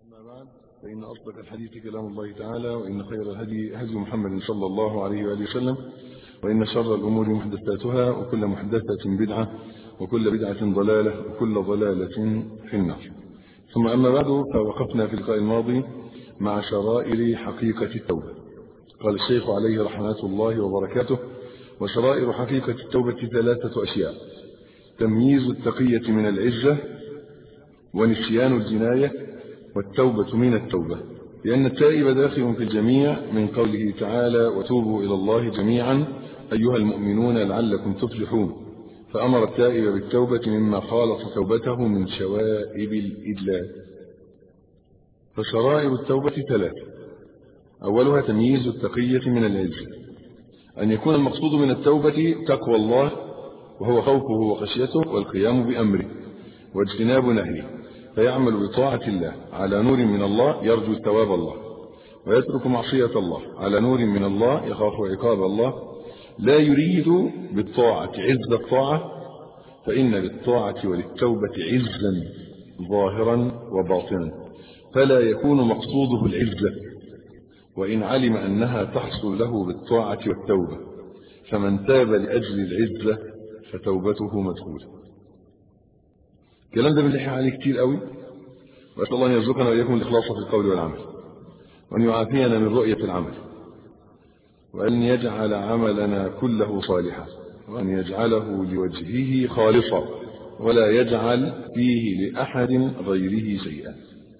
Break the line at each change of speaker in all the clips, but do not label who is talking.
أما بعد فإن أصدق الحديث كلام الله تعالى وإن خير الهدي هدي محمد صلى الله عليه وآله وسلم وإن شر الأمور محدثاتها وكل محدثة بدعة وكل بدعة ضلالة وكل ضلالة في النار ثم أما بعد فوقفنا في اللقاء الماضي مع شرائر حقيقة التوبة قال الشيخ عليه رحمة الله وبركاته وشرائر حقيقة التوبة ثلاثة أشياء تمييز التقية من العزة ونسيان الجناية والتوبة من التوبة لأن التائب داخل في الجميع من قوله تعالى وتوبوا إلى الله جميعا أيها المؤمنون لعلكم تفلحون فأمر التائب بالتوبة مما خالط توبته من شوائب الإدلال فشرائر التوبة ثلاثة أولها تمييز التقية من العزة أن يكون المقصود من التوبة تقوى الله وهو خوفه وخشيته والقيام بأمره واجتناب نهيه فيعمل بطاعة الله على نور من الله يرجو ثواب الله ويترك معصية الله على نور من الله يخاف عقاب الله لا يريد بالطاعة عز الطاعة فإن للطاعة وللتوبة عزا ظاهرا وباطنا فلا يكون مقصوده العزة وإن علم أنها تحصل له بالطاعة والتوبة فمن تاب لأجل العزة فتوبته مدخوله الكلام ده بنلحق عليه كتير قوي واسال الله ان يرزقنا واياكم الاخلاص في القول والعمل وان يعافينا من رؤيه العمل وان يجعل عملنا كله صالحا وان يجعله لوجهه خالصا ولا يجعل فيه لاحد غيره شيئا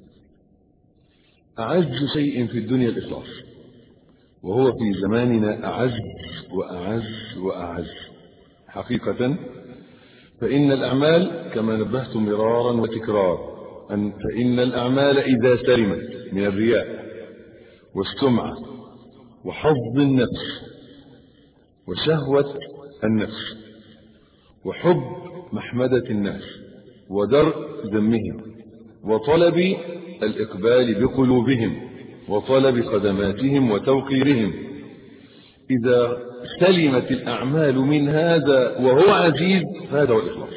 اعز شيء في الدنيا الاخلاص وهو في زماننا اعز واعز واعز حقيقه فإن الأعمال كما نبهت مرارا وتكرارا أن فإن الأعمال إذا سلمت من الرياء والسمعة وحظ النفس وشهوة النفس وحب محمدة الناس ودرء ذمهم وطلب الإقبال بقلوبهم وطلب خدماتهم وتوقيرهم إذا سلمت الأعمال من هذا وهو عزيز هذا هو الإخلاص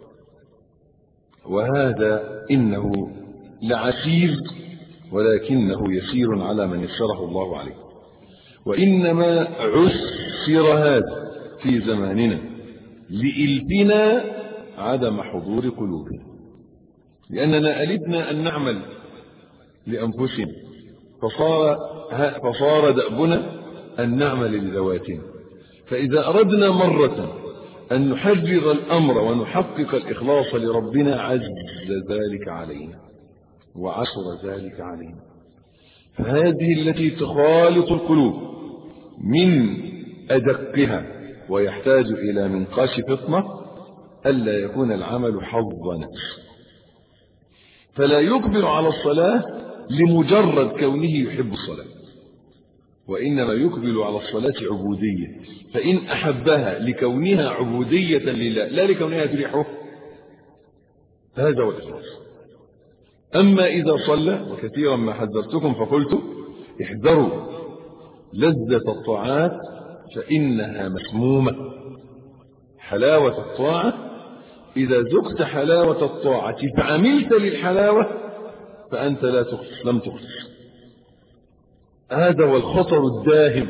وهذا إنه لعسير ولكنه يسير على من يسره الله عليه وإنما عسر هذا في زماننا لإلفنا عدم حضور قلوبنا لأننا ألدنا أن نعمل لأنفسنا فصار, فصار دأبنا أن نعمل لذواتنا فإذا أردنا مرة أن نحرر الأمر ونحقق الإخلاص لربنا عز ذلك علينا وعسر ذلك علينا فهذه التي تخالط القلوب من أدقها ويحتاج إلى منقاش فطنة ألا يكون العمل حظ نفس فلا يقبل على الصلاة لمجرد كونه يحب الصلاة وإنما يقبل على الصلاة عبودية فإن أحبها لكونها عبودية لله لا لكونها تريحه هذا هو الإخلاص أما إذا صلى وكثيرا ما حذرتكم فقلت احذروا لذة الطاعات فإنها مسمومة حلاوة الطاعة إذا ذقت حلاوة الطاعة فعملت للحلاوة فأنت لا تخلص لم تخلص هذا هو الخطر الداهم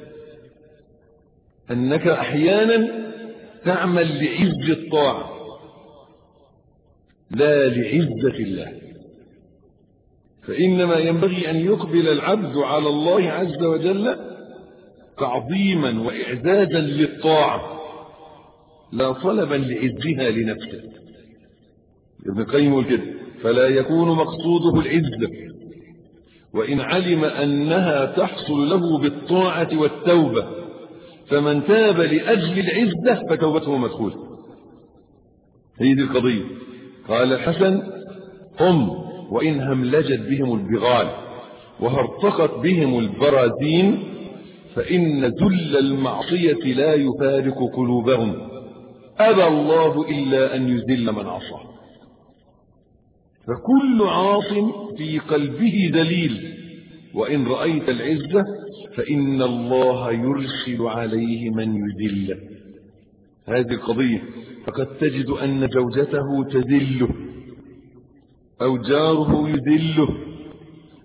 أنك أحيانا تعمل لعز الطاعة لا لعزة الله فإنما ينبغي أن يقبل العبد على الله عز وجل تعظيما وإعزازا للطاعة لا طلبا لعزها لنفسه ابن القيم يقول كده فلا يكون مقصوده العزة وإن علم أنها تحصل له بالطاعة والتوبة فمن تاب لأجل العزة فتوبته مدخولة هي دي القضية قال الحسن هم وإن هملجت بهم البغال وهرطقت بهم البرازين فإن ذل المعصية لا يفارق قلوبهم أبى الله إلا أن يذل من عصاه فكل عاص في قلبه دليل وإن رأيت العزة فإن الله يرسل عليه من يذله هذه القضية فقد تجد أن زوجته تذله أو جاره يذله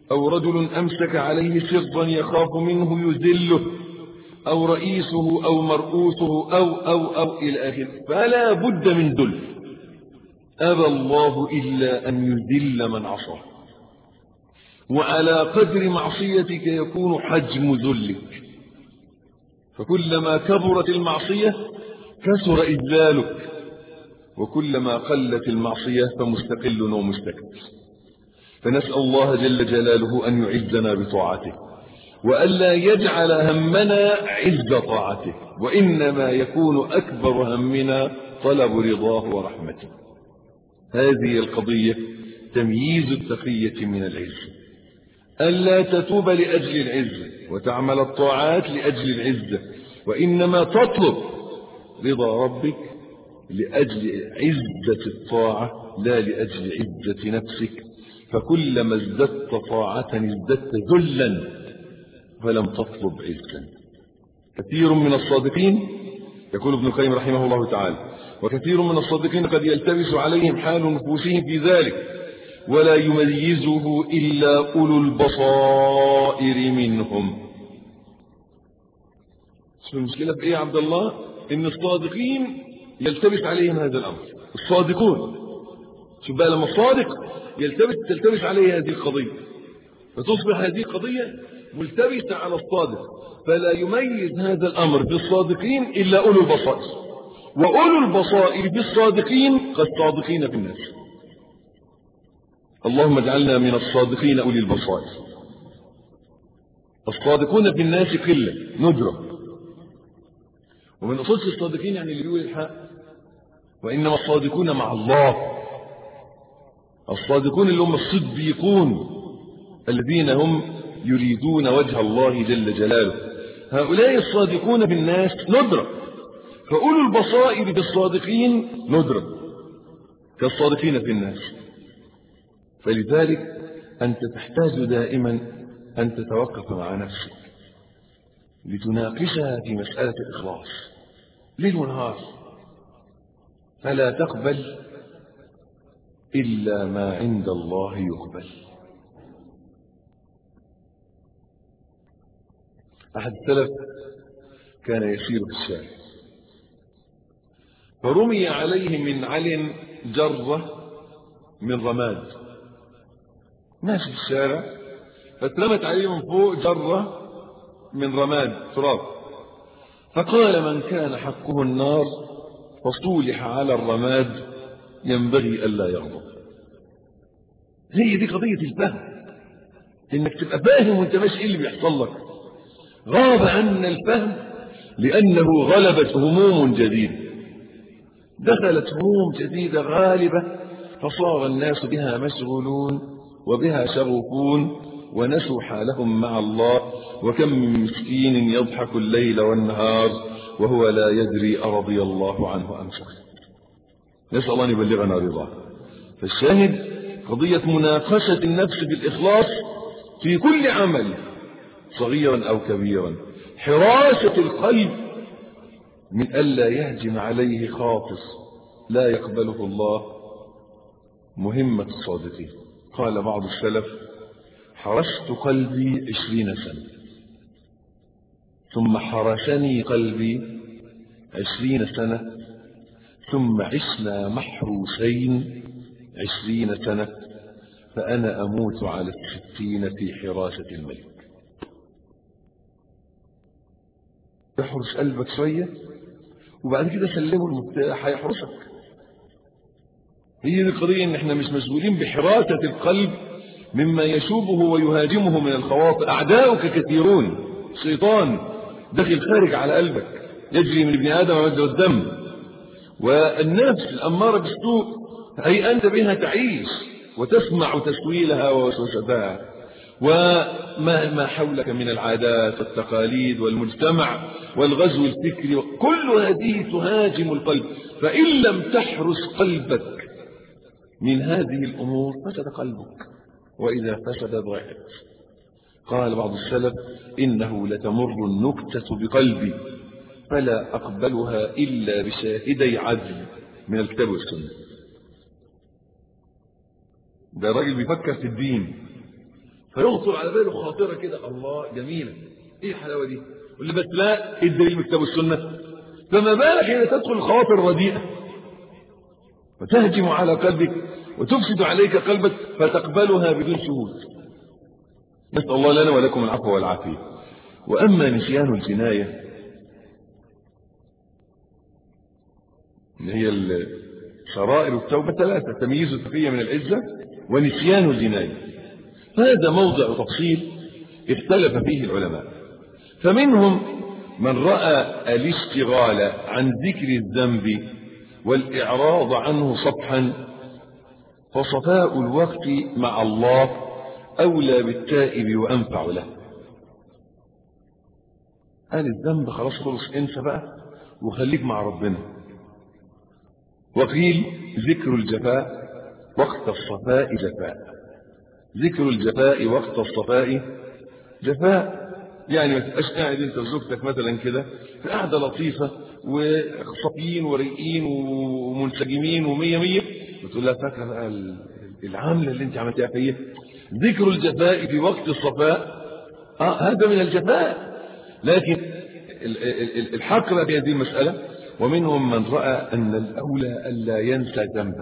أو رجل أمسك عليه سرا يخاف منه يذله أو رئيسه أو مرؤوسه أو أو أو إلى آخره فلا بد من ذل أبى الله إلا أن يذل من عصاه وعلى قدر معصيتك يكون حجم ذلك فكلما كبرت المعصية كثر إذلالك وكلما قلت المعصية فمستقل ومستكبر فنسأل الله جل جلاله أن يعزنا بطاعته وألا يجعل همنا عز طاعته وإنما يكون أكبر همنا طلب رضاه ورحمته هذه القضية تمييز التقية من العز ألا تتوب لأجل العزة وتعمل الطاعات لأجل العزة وإنما تطلب رضا ربك لأجل عزة الطاعة لا لأجل عزة نفسك فكلما ازددت طاعة ازددت ذلا فلم تطلب عزا كثير من الصادقين يقول ابن القيم رحمه الله تعالى وكثير من الصادقين قد يلتبس عليهم حال نفوسهم في ذلك ولا يميزه إلا أولو البصائر منهم شو المشكلة في إيه يا عبد الله إن الصادقين يلتبس عليهم هذا الأمر الصادقون شوف بقى لما الصادق يلتبس تلتبس عليه هذه القضية فتصبح هذه القضية ملتبسة على الصادق فلا يميز هذا الأمر في الصادقين إلا أولو البصائر وأولو البصائر في الصادقين كالصادقين في الناس اللهم اجعلنا من الصادقين أولي البصائر الصادقون في الناس قلة ندرة ومن أصول الصادقين يعني اللي بيقول الحق وإنما الصادقون مع الله الصادقون اللي هم الصديقون الذين هم يريدون وجه الله جل جلاله هؤلاء الصادقون في الناس ندرة فأولو البصائر بالصادقين ندرة كالصادقين في الناس فلذلك أنت تحتاج دائما أن تتوقف مع نفسك لتناقشها في مسألة الإخلاص ليل ونهار فلا تقبل إلا ما عند الله يقبل أحد السلف كان يسير في الشارع فرمي عليه من عل جرة من رماد ماشي في الشارع فاترمت عليه من فوق جرة من رماد تراب فقال من كان حقه النار فصولح على الرماد ينبغي ألا يغضب هي دي قضية الفهم انك تبقى فاهم وانت ماشي ايه اللي بيحصل لك غاب عنا الفهم لأنه غلبت هموم جديدة دخلت هموم جديدة غالبة فصار الناس بها مشغولون وبها شغوفون ونسوا حالهم مع الله وكم من مسكين يضحك الليل والنهار وهو لا يدري أرضي الله عنه أم سخط نسأل الله أن يبلغنا رضاه فالشاهد قضية مناقشة النفس بالإخلاص في كل عمل صغيرا أو كبيرا حراسة القلب من ألا يهجم عليه خاطس لا يقبله الله مهمة الصادقين قال بعض السلف حرست قلبي عشرين سنة ثم حرسني قلبي عشرين سنة ثم عشنا محروسين عشرين سنة فأنا أموت على الستين في حراسة الملك يحرس قلبك شوية وبعد كده سلمه المفتاح هيحرسك هي دي القضية ان احنا مش مشغولين بحراسة القلب مما يشوبه ويهاجمه من الخواطر اعداؤك كثيرون الشيطان داخل خارج على قلبك يجري من ابن ادم مجرى الدم والنفس الاماره بالسوء اي انت بها تعيش وتسمع تسويلها ووسوستها وما ما حولك من العادات والتقاليد والمجتمع والغزو الفكري كل هذه تهاجم القلب فإن لم تحرس قلبك من هذه الأمور فسد قلبك وإذا فسد ضعت قال بعض السلف إنه لتمر النكتة بقلبي فلا أقبلها إلا بشاهدي عدل من الكتاب والسنة ده راجل بيفكر في الدين فيخطر على باله خاطره كده الله جميله ايه الحلاوه دي واللي بس لا ايه الدليل من كتاب السنه فما بالك حين تدخل الخواطر الرديئه وتهجم على قلبك وتفسد عليك قلبك فتقبلها بدون شهود نسال الله لنا ولكم العفو والعافيه واما نسيان الجنايه اللي هي شرائر التوبه ثلاثه تمييز التقيه من العزه ونسيان الجنايه هذا موضع تفصيل اختلف فيه العلماء فمنهم من رأى الاشتغال عن ذكر الذنب والإعراض عنه صفحا فصفاء الوقت مع الله أولى بالتائب وأنفع له قال الذنب خلاص خلص انسى بقى وخليك مع ربنا وقيل ذكر الجفاء وقت الصفاء جفاء ذكر الجفاء وقت الصفاء جفاء يعني ما تبقاش قاعد انت وزوجتك مثلا كده في قعده لطيفه وصفيين ورقيين ومنسجمين ومية مية وتقول لها فاكره بقى العامله اللي انت عملتيها فيا ذكر الجفاء في وقت الصفاء اه هذا من الجفاء لكن الحقرة في هذه المسألة ومنهم من رأى أن الأولى ألا ينسى ذنبه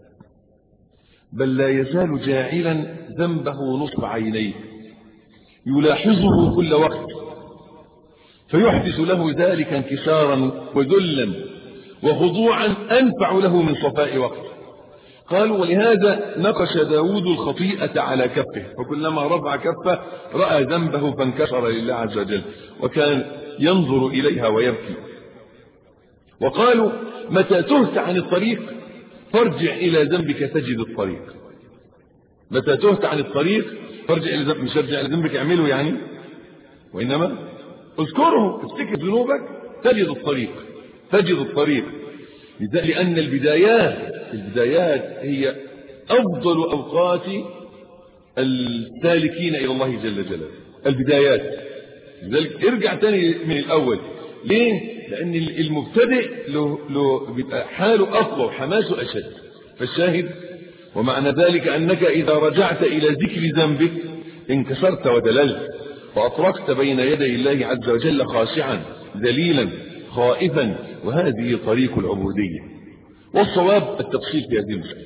بل لا يزال جاعلا ذنبه نصب عينيه يلاحظه كل وقت فيحدث له ذلك انكسارا وذلا وخضوعا أنفع له من صفاء وقت قالوا ولهذا نقش داود الخطيئة على كفه فكلما رفع كفه رأى ذنبه فانكسر لله عز وجل وكان ينظر إليها ويبكي وقالوا متى تهت عن الطريق فارجع إلى ذنبك تجد الطريق متى تهت عن الطريق فارجع إلى ذنبك مش ارجع إلى ذنبك اعمله يعني وإنما اذكره افتكر ذنوبك تجد الطريق تجد الطريق لأن البدايات البدايات هي أفضل أوقات السالكين إلى الله جل جلاله البدايات لذلك ارجع تاني من الأول ليه؟ لأن المبتدئ له, له بيبقى حاله أقوى وحماسه أشد فالشاهد ومعنى ذلك أنك إذا رجعت إلى ذكر ذنبك انكسرت ودللت وأطرقت بين يدي الله عز وجل خاشعا ذليلا خائفا وهذه طريق العبودية والصواب التفصيل في هذه المسألة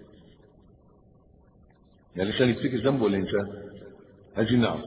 يعني الإنسان يفتكر ذنبه ولا ينساه عايزين نعرف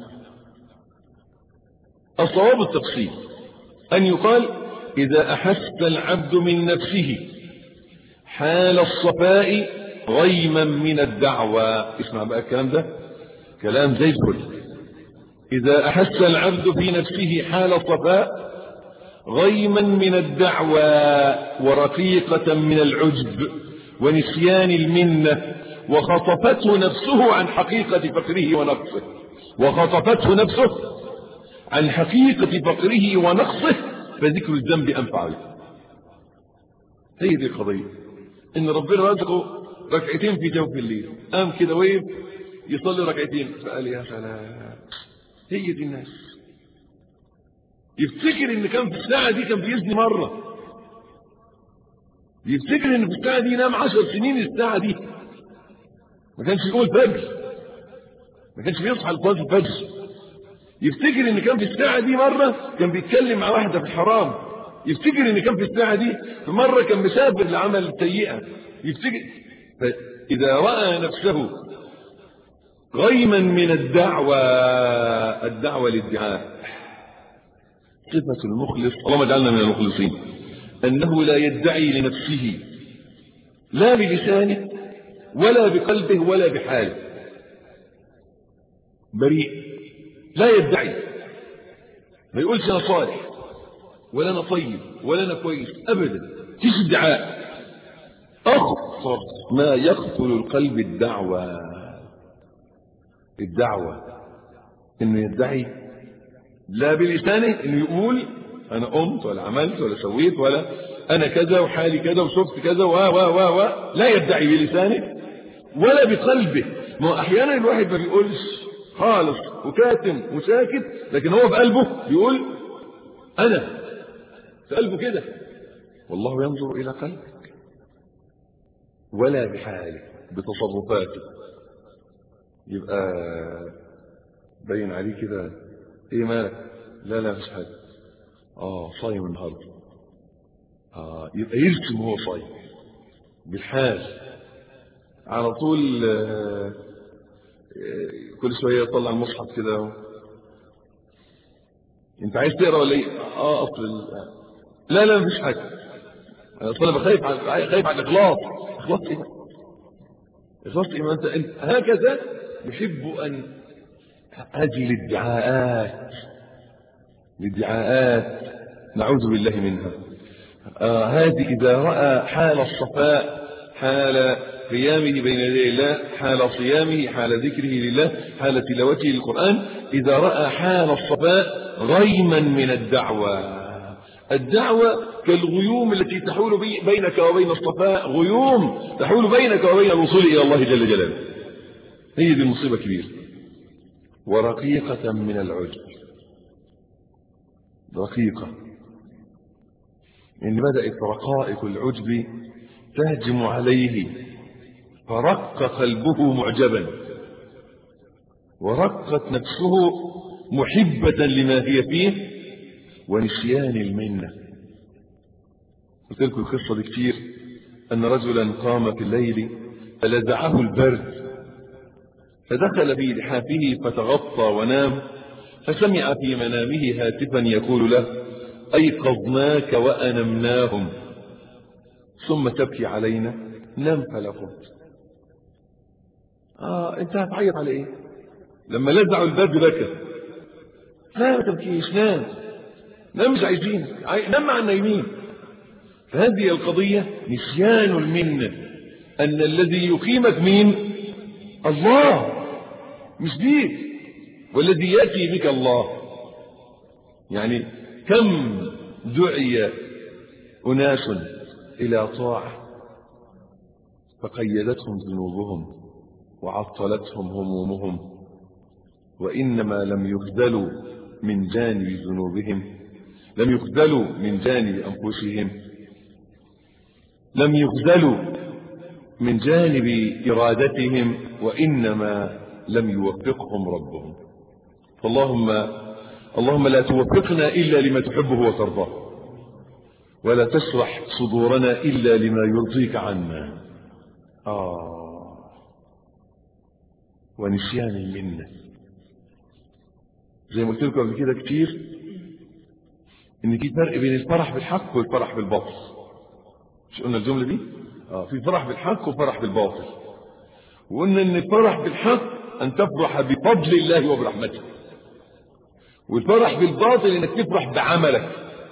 الصواب التفصيل أن يقال إذا أحس العبد من نفسه حال الصفاء غيما من الدعوى اسمع بقى الكلام ده كلام زي الفل إذا أحس العبد في نفسه حال الصفاء غيما من الدعوى ورقيقة من العجب ونسيان المنة وخطفته نفسه عن حقيقة فقره ونقصه وخطفته نفسه عن حقيقة فقره ونقصه فذكر الذنب أنفع له هي دي القضية إن ربنا رزقه ركعتين في جوف الليل قام كده ويب يصلي ركعتين فقال يا سلام هي دي الناس يفتكر ان كان في الساعة دي كان بيزني مرة يفتكر ان في الساعة دي نام عشر سنين الساعة دي ما كانش يقول فجر ما كانش بيصحى لصلاة الفجر يفتكر ان كان في الساعة دي مرة كان بيتكلم مع واحدة في الحرام يفتكر ان كان في الساعة دي في مرة كان مسافر لعمل سيئة يفتكر فإذا رأى نفسه غيما من الدعوة الدعوة للدعاء صفة المخلص اللهم اجعلنا من المخلصين أنه لا يدعي لنفسه لا بلسانه ولا بقلبه ولا بحاله بريء لا يدعي ما يقولش أنا صالح ولا أنا طيب ولا أنا كويس أبدا فيش ادعاء أخطر ما يقتل القلب الدعوة الدعوة إنه يدعي لا بلسانه إنه يقول أنا قمت ولا عملت ولا سويت ولا أنا كذا وحالي كذا وشفت كذا و و و و لا يدعي بلسانه ولا بقلبه ما أحيانا الواحد ما بيقولش خالص وكاتم وساكت لكن هو في قلبه بيقول أنا في قلبه كده والله ينظر إلى قلبك ولا بحاله بتصرفاته يبقى باين عليه كده ايه مالك لا لا مش حاجه اه صايم النهارده اه يبقى يرسم وهو صايم بالحال على طول آه، آه، كل شويه يطلع المصحف كده انت عايز تقرا ولا ايه اه اصل ال- لا لا مفيش حاجه انا اصل انا خايف على خايف على الاخلاص اخلاص ايه بقى؟ اخلاص ايه ما انت انت هكذا يحب ان هذه الادعاءات الادعاءات نعوذ بالله منها آه هذه إذا رأى حال الصفاء حال قيامه بين يدي الله حال صيامه حال ذكره لله حال تلاوته للقرآن إذا رأى حال الصفاء غيما من الدعوة الدعوة كالغيوم التي تحول بي- بينك وبين الصفاء غيوم تحول بينك وبين الوصول إلى الله جل جلاله هي دي المصيبة كبيرة ورقيقة من العجب رقيقة إن بدأت رقائق العجب تهجم عليه فرق قلبه معجبا ورقت نفسه محبة لما هي فيه ونسيان المنة قلت لكم القصة دي كتير أن رجلا قام في الليل فلزعه البرد فدخل في لحافه فتغطى ونام فسمع في منامه هاتفا يقول له أيقظناك وأنمناهم ثم تبكي علينا نم فلا قمت آه أنت هتعيط على إيه لما لزعوا البرد بكى لا ما تبكيش نام نام مش عايزين عاي- نام مع النايمين فهذه القضية نسيان المنة أن الذي يقيمك مين الله مش بيك والذي يأتي بك الله يعني كم دعي أناس إلى طاعة فقيدتهم ذنوبهم وعطلتهم همومهم وإنما لم يخذلوا من جانب ذنوبهم لم يخذلوا من جانب أنفسهم لم يخذلوا من جانب إرادتهم وإنما لم يوفقهم ربهم فاللهم اللهم لا توفقنا إلا لما تحبه وترضاه ولا تشرح صدورنا إلا لما يرضيك عنا آه ونسيان المنة زي ما قلت لكم قبل كده كتير ان في فرق بين الفرح بالحق والفرح بالباطل مش قلنا الجملة دي اه في فرح بالحق وفرح بالباطل وقلنا ان الفرح بالحق ان تفرح بفضل الله وبرحمته والفرح بالباطل انك تفرح بعملك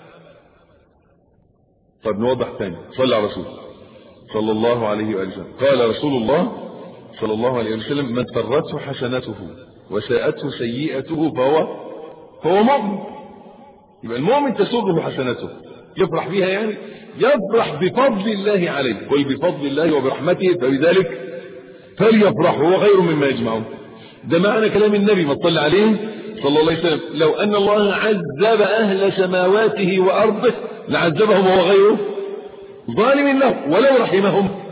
طب نوضح تاني صلى على رسول صلى الله عليه وآله وسلم قال رسول الله صلى الله عليه وسلم من سرته حسنته وساءته سيئته فهو فهو مؤمن يبقى المؤمن تسره حسنته يفرح بها يعني يفرح بفضل الله عليه قل بفضل الله وبرحمته فبذلك فليفرح هو خير مما يجمعون ده معنى كلام النبي ما صلى عليه صلى الله عليه وسلم لو أن الله عذب أهل سماواته وأرضه لعذبهم وهو غيره ظالم له ولو رحمهم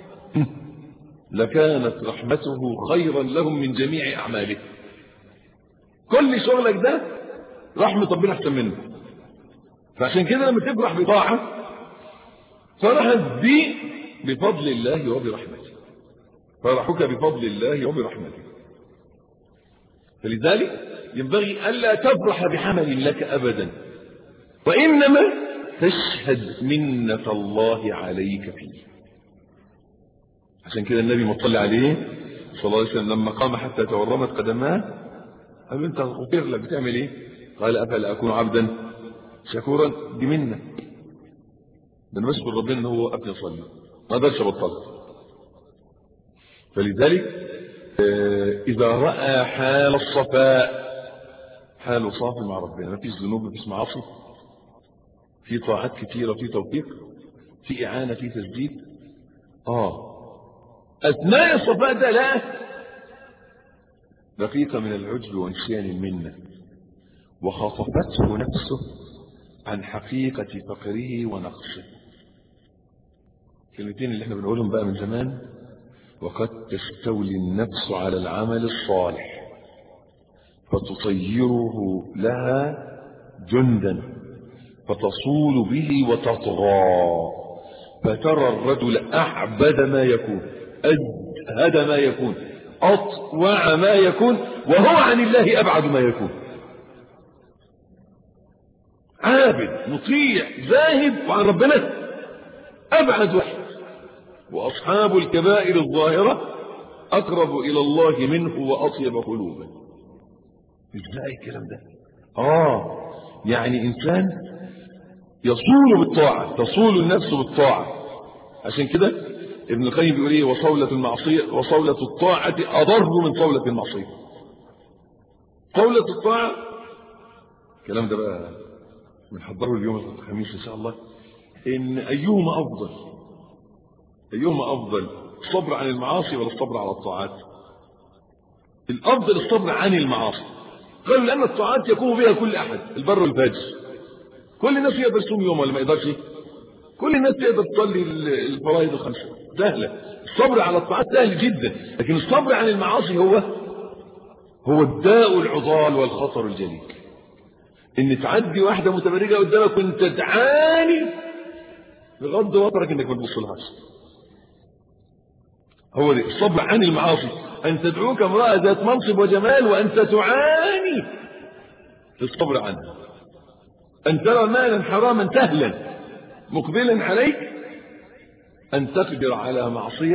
لكانت رحمته خيرا لهم من جميع أعماله كل شغلك ده رحمة ربنا أحسن منه فعشان كده لما تفرح بطاعة فرحت بي بفضل الله وبرحمته فرحك بفضل الله وبرحمته فلذلك ينبغي ألا تفرح بعمل لك أبدا وإنما تشهد منة الله عليك فيه عشان كده النبي مطلع عليه صلى الله عليه وسلم لما قام حتى تورمت قدماه قال له انت غفر لك بتعمل ايه قال افلا اكون عبدا شكورا دي منه ده انا بشكر ربنا ان هو وقفني اصلي ما اقدرش ابطلها فلذلك آه، اذا راى حال الصفاء حاله صافي مع ربنا ما فيش ذنوب ما فيش معاصي في طاعات كثيره في توفيق في اعانه في تسديد اه اثناء الصفاء ده لا دقيقه من العجب ونسيان المنه وخطفته نفسه عن حقيقه فقره ونقصه الكلمتين اللي احنا بنقولهم بقى من زمان وقد تستولي النفس على العمل الصالح فتطيره لها جندا فتصول به وتطغى فترى الرجل أعبد ما يكون أجهد ما يكون أطوع ما يكون وهو عن الله أبعد ما يكون عابد مطيع زاهد وعن ربنا أبعد واحد وأصحاب الكبائر الظاهرة أقرب إلى الله منه وأطيب قلوبا إزاي الكلام ده آه يعني إنسان يصول بالطاعة تصول النفس بالطاعة عشان كده ابن القيم بيقول ايه وصولة المعصية وصولة الطاعة أضر من صولة المعصية صولة الطاعة الكلام ده بقى بنحضره اليوم الخميس إن شاء الله إن أيهما أفضل أيهما أفضل الصبر عن المعاصي ولا الصبر على الطاعات الأفضل الصبر عن المعاصي قالوا لأن الطاعات يقوم بها كل أحد البر والفاجر كل الناس يقدر يصوم يوم ولا ما يقدرش كل الناس تقدر تصلي الفرائض الخمسة سهلة الصبر على الطاعات سهل جدا لكن الصبر عن المعاصي هو هو الداء العضال والخطر الجليل ان تعدي واحدة متبرجة قدامك وانت تعاني بغض بصرك انك ما تبصلهاش هو دي الصبر عن المعاصي ان تدعوك امرأة ذات منصب وجمال وانت تعاني في الصبر عنها ان ترى مالا حراما سهلا مقبلا عليك ان تقدر على معصية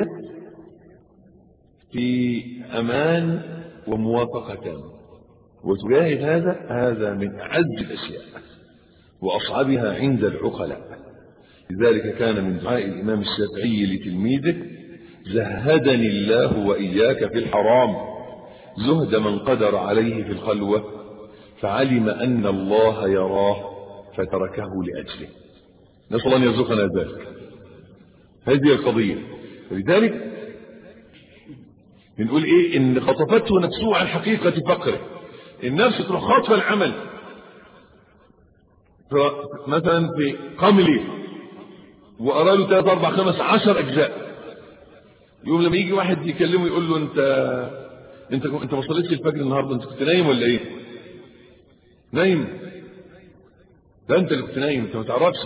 في امان وموافقة تامة وتجاهد هذا هذا من أعز الأشياء وأصعبها عند العقلاء لذلك كان من دعاء الإمام الشافعي لتلميذه زهدني الله وإياك في الحرام زهد من قدر عليه في الخلوة فعلم أن الله يراه فتركه لأجله نسأل الله أن يرزقنا ذلك هذه القضية ولذلك بنقول إيه إن خطفته نفسه عن حقيقة فقره النفس تروح خاطفه العمل مثلا في قملي وقرا له 3 4 5 10 اجزاء يوم لما يجي واحد يكلمه يقول له انت انت انت ما صليتش الفجر النهارده انت كنت نايم ولا ايه؟ نايم ده انت اللي كنت نايم انت ما تعرفش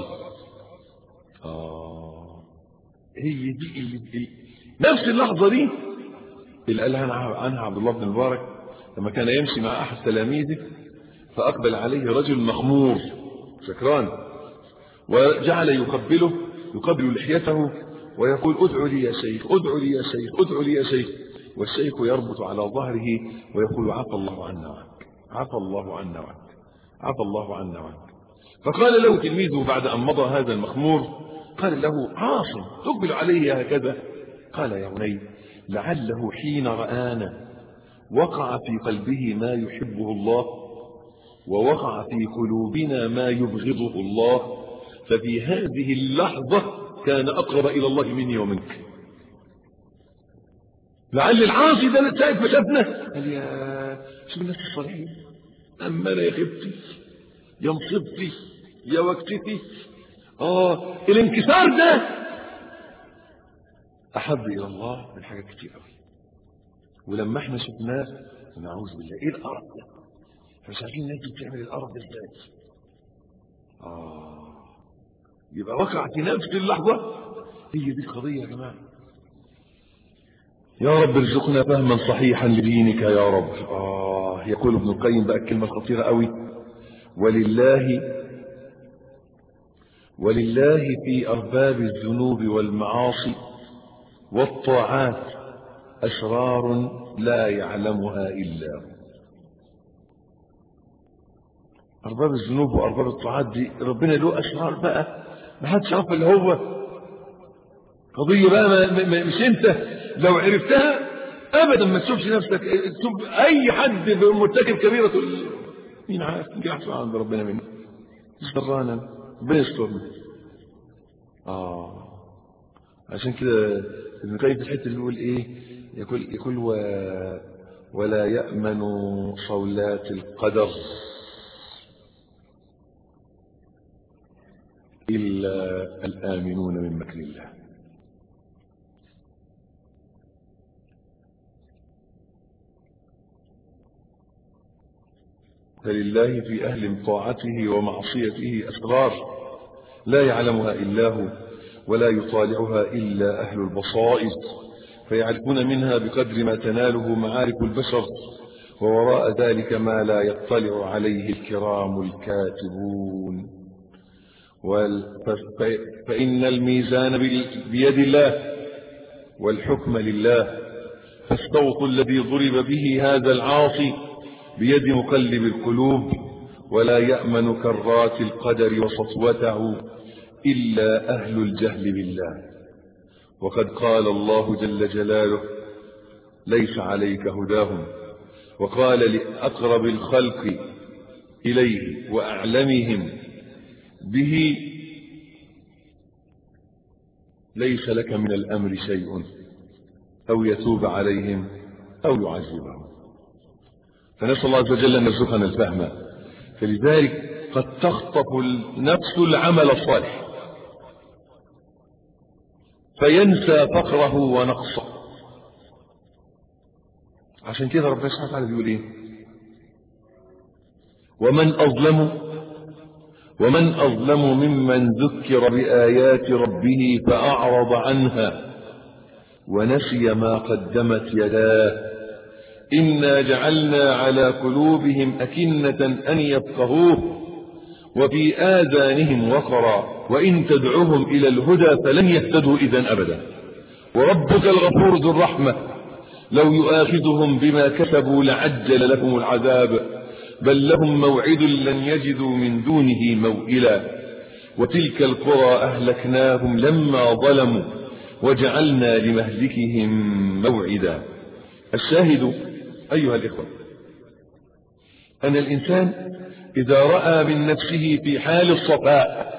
اه هي دي اللي نفس اللحظه دي اللي قالها عنها عبد الله بن المبارك لما كان يمشي مع أحد تلاميذه فأقبل عليه رجل مخمور سكران وجعل يقبله يقبل لحيته ويقول ادعوا لي يا شيخ ادعوا لي يا شيخ ادعوا لي يا شيخ والشيخ يربط على ظهره ويقول عفى الله عنا وعنك عفى الله عنا وعنك عفى الله عنا وعنك فقال له تلميذه بعد أن مضى هذا المخمور قال له عاصم تقبل علي هكذا قال يا بني لعله حين رآنا وقع في قلبه ما يحبه الله ووقع في قلوبنا ما يبغضه الله ففي هذه اللحظة كان أقرب إلى الله مني ومنك لعل العاصي ده ساعة ما شافنا قال يا شوف الناس الصالحين أما أنا يا خبتي يا مصيبتي يا وقتتي آه الانكسار ده أحب إلى الله من حاجات كتير قوي ولما احنا شفناه نعوذ بالله ايه الارض ده احنا مش عارفين الناس بتعمل الارض ازاي اه يبقى وقع في نفس اللحظه هي دي القضيه يا جماعه يا رب ارزقنا فهما صحيحا لدينك يا رب اه يقول ابن القيم بقى الكلمه الخطيره قوي ولله ولله في ارباب الذنوب والمعاصي والطاعات أسرار لا يعلمها إلا هو أرباب الذنوب وأرباب الطاعات دي ربنا له أسرار بقى ما حدش عارف اللي هو قضية بقى ما ما مش أنت لو عرفتها أبدا ما تشوفش نفسك تشوف أي حد مرتكب كبيرة تقول مين عارف مين عارف عند ربنا منه مش درانا ربنا يسترنا آه عشان كده ابن القيم في الحته اللي بيقول ايه يقول يقول و ولا يأمن صولات القدر إلا الآمنون من مكر الله فلله في أهل طاعته ومعصيته أسرار لا يعلمها إلا هو ولا يطالعها إلا أهل البصائر فيعرفون منها بقدر ما تناله معارف البشر ووراء ذلك ما لا يطلع عليه الكرام الكاتبون فإن الميزان بيد الله والحكم لله فالصوت الذي ضرب به هذا العاصي بيد مقلب القلوب ولا يأمن كرات القدر وسطوته إلا أهل الجهل بالله وقد قال الله جل جلاله ليس عليك هداهم وقال لأقرب الخلق إليه وأعلمهم به ليس لك من الأمر شيء أو يتوب عليهم أو يعذبهم فنسأل الله عز وجل أن يرزقنا الفهم فلذلك قد تخطف النفس العمل الصالح فينسى فقره ونقصه عشان كده ربنا سبحانه وتعالى بيقول ايه ومن اظلم ومن اظلم ممن ذكر بايات ربه فاعرض عنها ونسي ما قدمت يداه انا جعلنا على قلوبهم اكنه ان يفقهوه وفي آذانهم وقرا وإن تدعوهم إلى الهدى فلن يهتدوا إذا أبدا وربك الغفور ذو الرحمة لو يؤاخذهم بما كسبوا لعجل لهم العذاب بل لهم موعد لن يجدوا من دونه موئلا وتلك القرى أهلكناهم لما ظلموا وجعلنا لمهلكهم موعدا الشاهد أيها الإخوة أن الإنسان إذا رأى من نفسه في حال الصفاء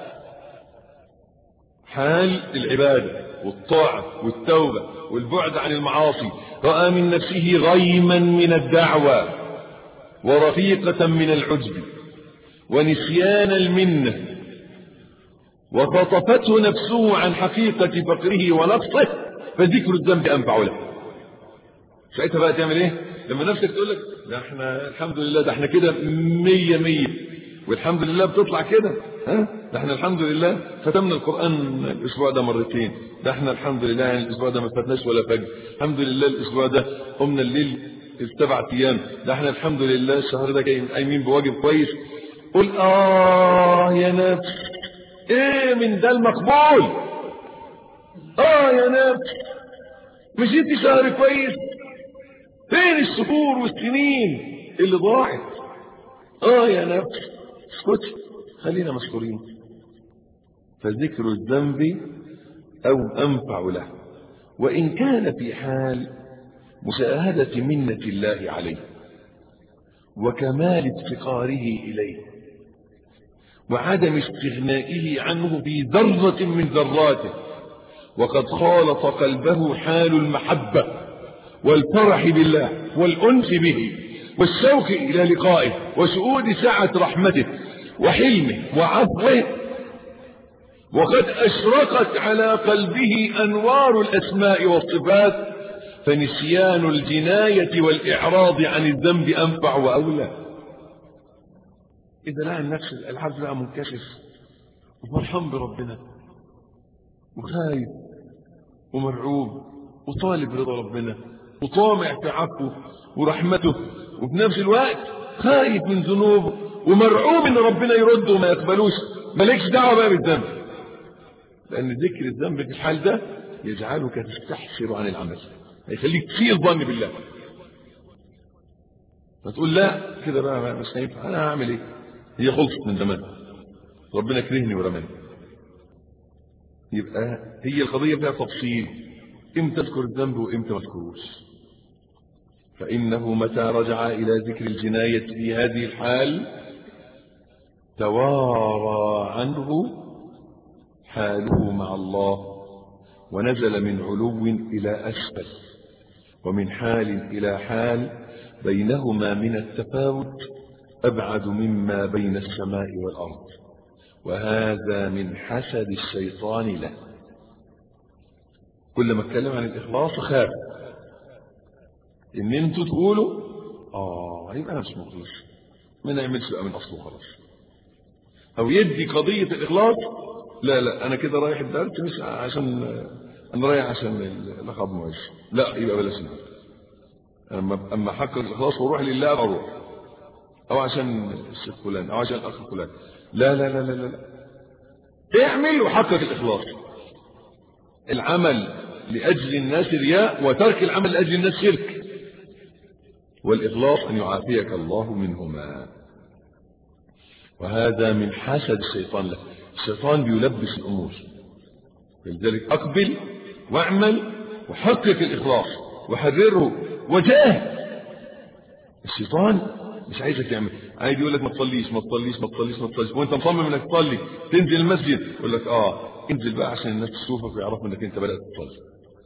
حال العبادة والطاعة والتوبة والبعد عن المعاصي رأى من نفسه غيما من الدعوى ورفيقة من العجب ونسيان المنة وخطفته نفسه عن حقيقة فقره ونقصه فذكر الذنب أنفع له ساعتها بقى تعمل ايه لما نفسك تقول لك ده احنا الحمد لله ده احنا كده مية مية والحمد لله بتطلع كده ها ده احنا الحمد لله ختمنا القرآن الأسبوع ده مرتين ده احنا الحمد لله يعني الأسبوع ده ما فاتناش ولا فجر الحمد لله الأسبوع ده قمنا الليل السبع أيام ده احنا الحمد لله الشهر ده جاي قايمين بواجب كويس قول آه يا نفس ايه من ده المقبول آه يا نفس مشيتي شهر كويس فين الشهور والسنين اللي ضاعت اه يا نفس اسكتي خلينا مشكورين فذكر الذنب او انفع له وان كان في حال مشاهدة منة الله عليه وكمال افتقاره إليه وعدم استغنائه عنه في ذرة من ذراته وقد خالط قلبه حال المحبة والفرح بالله والأنس به والشوق إلى لقائه وشهود سعة رحمته وحلمه وعفوه وقد أشرقت على قلبه أنوار الأسماء والصفات فنسيان الجناية والإعراض عن الذنب أنفع وأولى إذا لقى النفس العبد بقى منكشف وفرحان بربنا وخايف ومرعوب وطالب رضا ربنا وطامع في عفوه ورحمته وفي نفس الوقت خايف من ذنوبه ومرعوب ان ربنا يرده وما يقبلوش مالكش دعوه بقى بالذنب لان ذكر الذنب في الحال ده يجعلك تستحسر عن العمل هيخليك تسيء الظن بالله فتقول لا كده بقى مش هينفع انا هعمل ايه هي خلصت من زمان ربنا كرهني ورماني يبقى هي القضيه فيها تفصيل امتى اذكر الذنب وامتى ما اذكروش فانه متى رجع الى ذكر الجنايه في هذه الحال توارى عنه حاله مع الله ونزل من علو الى اسفل ومن حال الى حال بينهما من التفاوت ابعد مما بين السماء والارض وهذا من حسد الشيطان له كل ما اتكلم عن الاخلاص خاف ان انتوا تقولوا اه يبقى انا مش مخلص ما نعملش بقى من اصله خلاص او يدي قضيه الاخلاص لا لا انا كده رايح الدرس مش عشان انا رايح عشان اللقب ماشي لا يبقى بلاش اما اما احقق الاخلاص واروح لله اروح او عشان الشيخ فلان او عشان الاخ فلان لا لا لا لا لا, لا. اعمل وحقق الاخلاص العمل لاجل الناس رياء وترك العمل لاجل الناس شرك والاخلاص ان يعافيك الله منهما وهذا من حسد الشيطان له الشيطان بيلبس الامور لذلك اقبل واعمل وحقق الاخلاص وحرره وجاه الشيطان مش عايزك تعمل عايز يقول لك ما تصليش ما تصليش ما تصليش ما تصليش وانت مصمم انك تصلي تنزل المسجد يقول لك اه انزل بقى عشان الناس تشوفك ويعرفوا انك انت بدات تصلي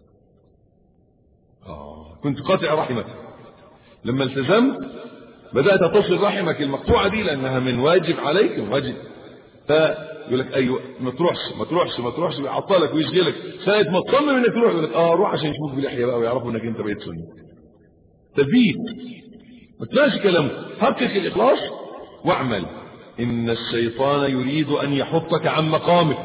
اه كنت قاطع رحمك لما التزمت بدات تصل رحمك المقطوعه دي لانها من واجب عليك من واجب فيقول لك ايوه ما تروحش ما تروحش ما تروحش بيعطلك ويشغلك ساعه ما تصمم انك تروح يقول لك اه روح عشان يشوفوك بلحيه بقى ويعرفوا انك انت بقيت سني تثبيت ما تنساش كلامه حقق الاخلاص واعمل ان الشيطان يريد ان يحطك عن مقامك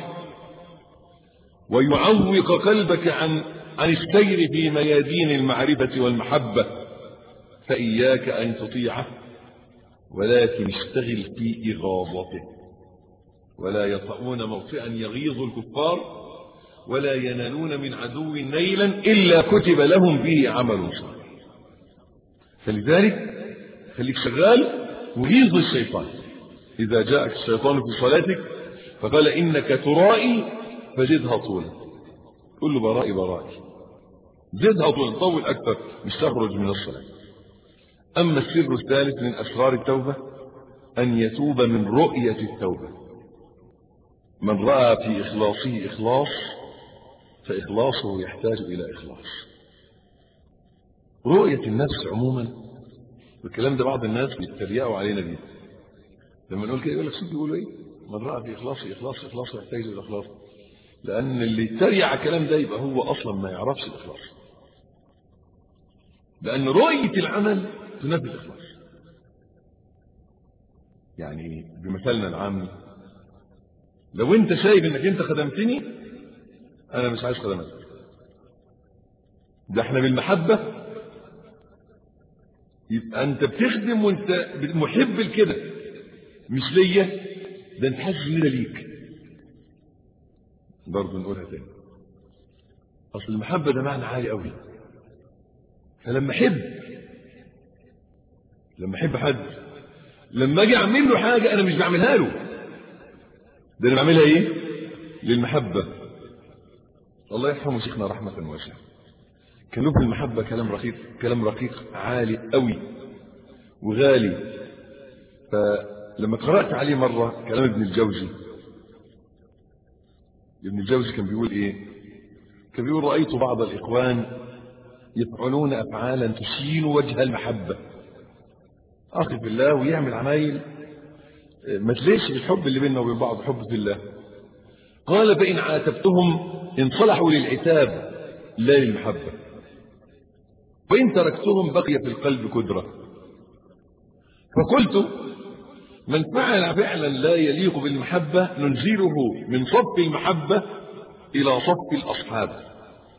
ويعوق قلبك عن عن السير في ميادين المعرفه والمحبه فاياك ان تطيعه ولكن اشتغل في اغاظته ولا يطؤون موطئا يغيظ الكفار ولا ينالون من عدو نيلا الا كتب لهم به عمل صالح فلذلك خليك شغال وغيظ الشيطان إذا جاءك الشيطان في صلاتك فقال إنك ترائي فزدها طولا قل له برائي برائي زدها طولا طول أكثر مش تخرج من الصلاة أما السر الثالث من أسرار التوبة أن يتوب من رؤية التوبة من رأى في إخلاصه إخلاص فإخلاصه يحتاج إلى إخلاص رؤية النفس عموما والكلام ده بعض الناس بيتريقوا علينا بيه لما نقول كده يقول لك شوف بيقولوا ايه من راى في اخلاصه اخلاص اخلاص يحتاج الى اخلاص لان اللي يتريق على الكلام ده يبقى هو اصلا ما يعرفش الاخلاص لان رؤيه العمل تنافي الاخلاص يعني بمثالنا العام لو انت شايف انك انت خدمتني انا مش عايز خدمتك ده احنا بالمحبه يبقى انت بتخدم وانت محب لكده مش ليا ده انت حاسس ان ده ليك برضه نقولها تاني اصل المحبه ده معنى عالي قوي فلما احب لما احب حد لما اجي اعمل له حاجه انا مش بعملها له ده انا بعملها ايه للمحبه الله يرحمه شيخنا رحمه واسعه كان له في المحبة كلام رقيق كلام رقيق عالي قوي وغالي فلما قرأت عليه مرة كلام ابن الجوزي ابن الجوزي كان بيقول ايه كان بيقول رأيت بعض الإخوان يفعلون أفعالا تشين وجه المحبة أخي في الله ويعمل عمايل ما تليش الحب اللي بيننا وبين بعض حب في الله قال فإن عاتبتهم انصلحوا للعتاب لا للمحبة وإن تركتهم بقي في القلب كدرة فقلت من فعل فعلا لا يليق بالمحبة ننزله من صف المحبة إلى صف الأصحاب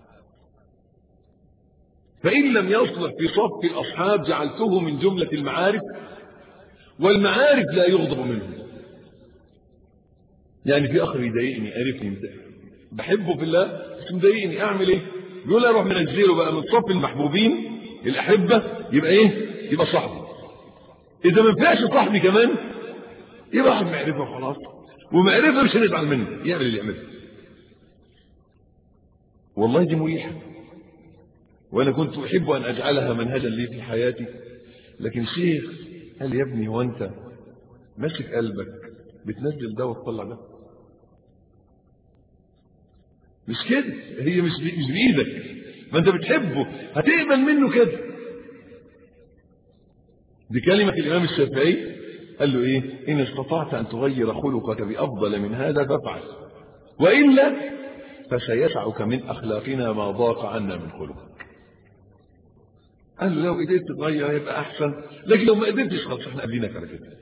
فإن لم يصلح في صف الأصحاب جعلته من جملة المعارف والمعارف لا يغضب منه يعني في أخر يضايقني عرفني بحبه في الله بس مضايقني أعمل إيه؟ بيقول اروح منزله بقى من صف المحبوبين الاحبه يبقى ايه يبقى صاحبي اذا ما ينفعش صاحبي كمان يبقى واحد معرفه وخلاص ومعرفه مش هنزعل منه يعمل اللي يعمله والله دي مريحه وانا كنت احب ان اجعلها منهجا لي في حياتي لكن شيخ قال يا ابني هو انت ماسك قلبك بتنزل ده وتطلع ده مش كده هي مش مش بايدك ما انت بتحبه هتقبل منه كده دي كلمة الإمام الشافعي قال له إيه إن استطعت أن تغير خلقك بأفضل من هذا فافعل وإلا فسيسعك من أخلاقنا ما ضاق عنا من خلقك قال له لو قدرت تغير يبقى احسن لكن لو ما قدرتش خلاص احنا قابلينك على كده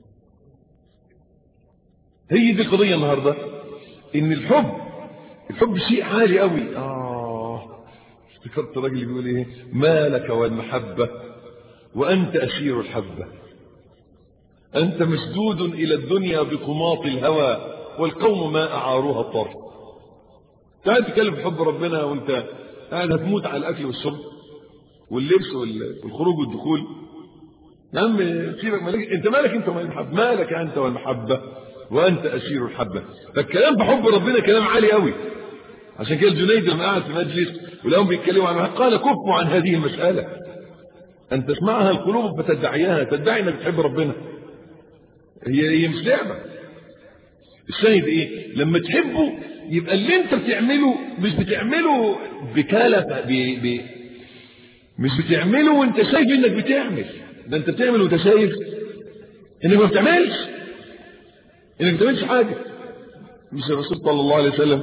هي دي القضيه النهارده ان الحب الحب شيء عالي قوي اه افتكرت راجل بيقول ايه ما لك والمحبه وانت اسير الحبه انت مسدود الى الدنيا بقماط الهوى والقوم ما اعاروها الطرف تعال تتكلم في حب ربنا وانت قاعد هتموت على الاكل والشرب واللبس والخروج والدخول يا عم سيبك مالك انت مالك انت ومال المحبه مالك انت والمحبه وانت اسير الحبه فالكلام بحب ربنا كلام عالي قوي عشان كده الجنيد لما قعد في مجلس ولهم بيتكلموا عن قال كفوا عن هذه المساله ان تسمعها القلوب فتدعيها تدعي انك بتحب ربنا هي هي مش لعبه الشاهد ايه لما تحبه يبقى اللي انت بتعمله مش بتعمله بكلفه ب... ب... مش بتعمله وانت شايف انك بتعمل ده انت بتعمل وانت شايف انك ما بتعملش انك ما بتعملش حاجه مش الرسول صلى الله عليه وسلم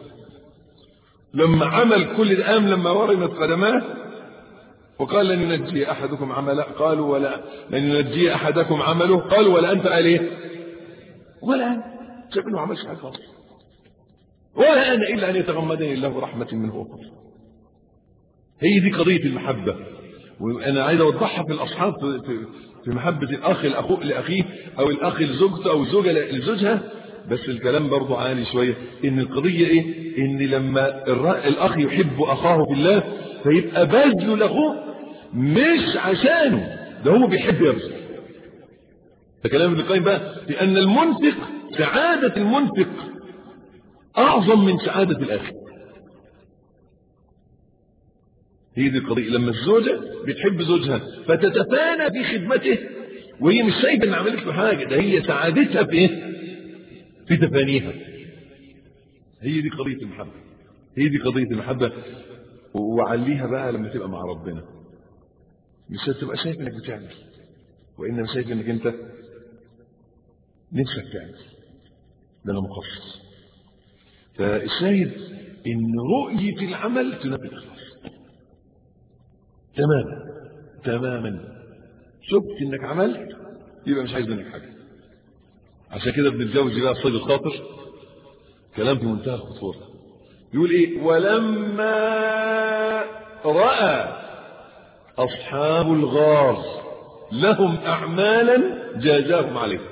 لما عمل كل الام لما ورمت قدماه وقال لن ينجي احدكم عمله قالوا ولا لن ينجي احدكم عمله قالوا ولا انت قال ايه ولا انا شايف انه ما عملش حاجه خالص ولا انا الا ان يتغمدني الله رحمه منه وفضل هي دي قضيه المحبه وانا عايز اوضحها في الاصحاب في, في محبه الاخ الاخوه لاخيه او الاخ لزوجته او الزوجه لزوجها بس الكلام برضه عالي شويه ان القضيه ايه ان لما الاخ يحب اخاه في الله فيبقى بذل له مش عشانه ده هو بيحب يبذل ده كلام ابن القيم بقى لان المنفق سعاده المنفق اعظم من سعاده الاخر هي دي القضيه لما الزوجه بتحب زوجها فتتفانى في خدمته وهي مش شايفه ان عملت له حاجه ده هي سعادتها في ايه في تفانيها هي دي قضيه المحبه هي دي قضيه المحبه وعليها بقى لما تبقى مع ربنا مش هتبقى شايف انك بتعمل وانما شايف انك انت نفسك تعمل ده انا مخصص فالشاهد ان رؤية العمل تنبي الاخلاص تماما تماما شفت انك عملت يبقى مش عايز منك حاجه عشان كده ابن الجوزي بقى الصيد الخاطر كلام في منتهى الخطوره يقول ايه ولما راى اصحاب الغار لهم اعمالا جازاهم عليها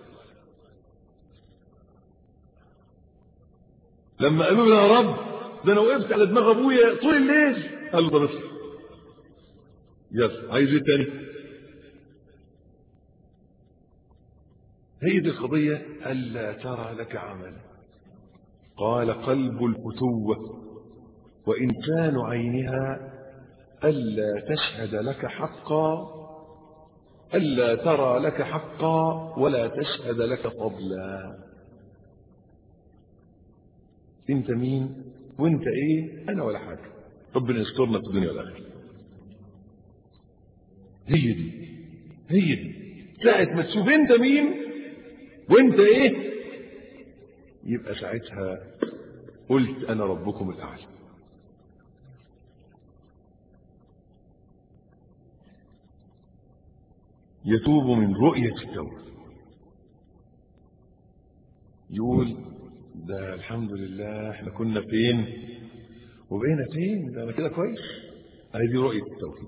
لما قالوا له يا رب ده انا وقفت على دماغ ابويا طول الليل قال له طب اصبر يلا عايز ايه تاني هي دي القضية ألا ترى لك عملا قال قلب الفتوة وإنسان عينها ألا تشهد لك حقا ألا ترى لك حقا ولا تشهد لك فضلا انت مين وانت ايه انا ولا حاجه ربنا يسترنا في الدنيا والاخره هي دي هي دي ساعة ما تشوف انت مين وانت ايه يبقى ساعتها قلت انا ربكم الاعلى يتوب من رؤية التوبة يقول ده الحمد لله احنا كنا فين وبقينا فين ده انا كده كويس هذه دي رؤية التوحيد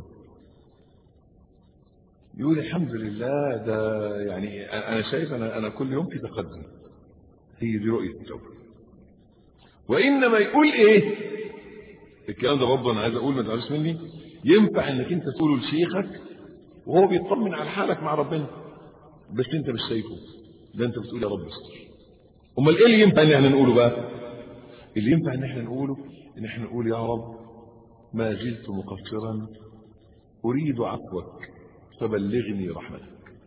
يقول الحمد لله ده يعني انا شايف انا انا كل يوم في تقدم هي دي رؤية التوحيد وانما يقول ايه الكلام ده برضه انا عايز اقول ما تعرفش مني ينفع انك انت تقوله لشيخك وهو بيطمن على حالك مع ربنا بس انت مش شايفه ده انت بتقول يا رب استر امال ايه اللي ينفع ان احنا نقوله بقى اللي ينفع ان احنا نقوله ان احنا نقول يا رب ما زلت مقصرا اريد عفوك فبلغني رحمتك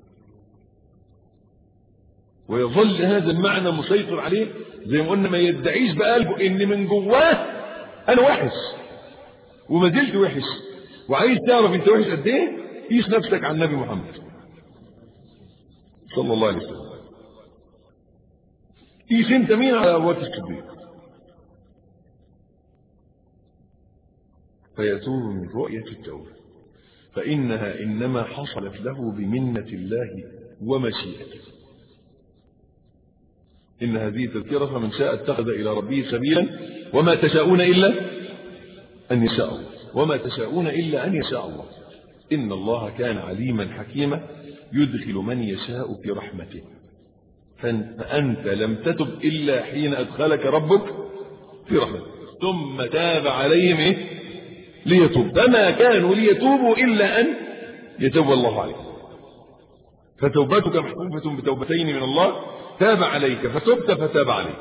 ويظل هذا المعنى مسيطر عليه زي ما قلنا ما يدعيش بقلبه ان من جواه انا وحش وما زلت وحش وعايز تعرف انت وحش قد ايه قيس نفسك على النبي محمد صلى الله عليه وسلم قيس انت مين على ابو بكر الصديق فيتوب من رؤية التوبة فإنها إنما حصلت له بمنة الله ومشيئته إن هذه تذكرة فمن شاء اتخذ إلى ربه سبيلا وما تشاءون إلا أن يشاء الله وما تشاءون إلا أن يشاء الله إن الله كان عليما حكيما يدخل من يشاء في رحمته فأنت لم تتب إلا حين أدخلك ربك في رحمته ثم تاب عليهم إيه؟ ليتوب فما كانوا ليتوبوا إلا أن يتوب الله عليهم فتوبتك محفوفة بتوبتين من الله تاب عليك فتبت فتاب عليك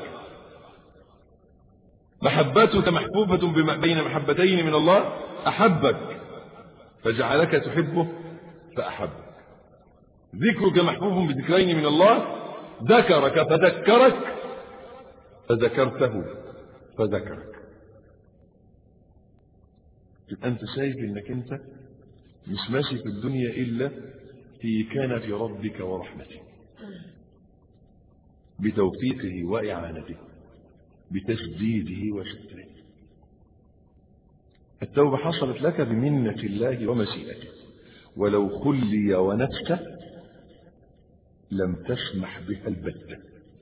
محبتك محفوفة بين محبتين من الله أحبك فجعلك تحبه فأحبك ذكرك محفوف بذكرين من الله ذكرك فذكرك فذكرته فذكرك يبقى انت شايف انك انت مش ماشي في الدنيا الا في كنف ربك ورحمته بتوفيقه واعانته بتسديده وستره التوبة حصلت لك بمنة الله ومشيئته ولو خلي ونفسه لم تسمح بها البتة